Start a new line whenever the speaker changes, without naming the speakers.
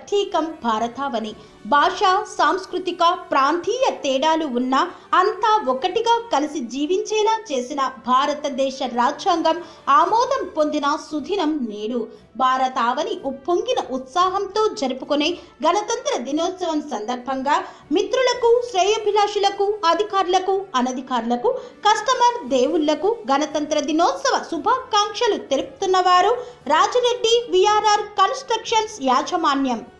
ప్రత్యేకం భారతావని భాష సాంస్కృతిక ప్రాంతీయ తేడాలు ఉన్నా అంతా ఒకటిగా కలిసి జీవించేలా చేసిన భారతదేశ రాజ్యాంగం ఆమోదం పొందిన సుదినం నేడు భారతావని ఉప్పొంగిన ఉత్సాహంతో జరుపుకునే గణతంత్ర దినోత్సవం సందర్భంగా మిత్రులకు శ్రేయభిలాషులకు అధికారులకు అనధికారులకు కస్టమర్ దేవుళ్లకు గణతంత్ర దినోత్సవ శుభాకాంక్షలు తెలుపుతున్నవారు రాజిరెడ్డి విఆర్ఆర్ కన్స్ట్రక్షన్స్ యాజమాన్యం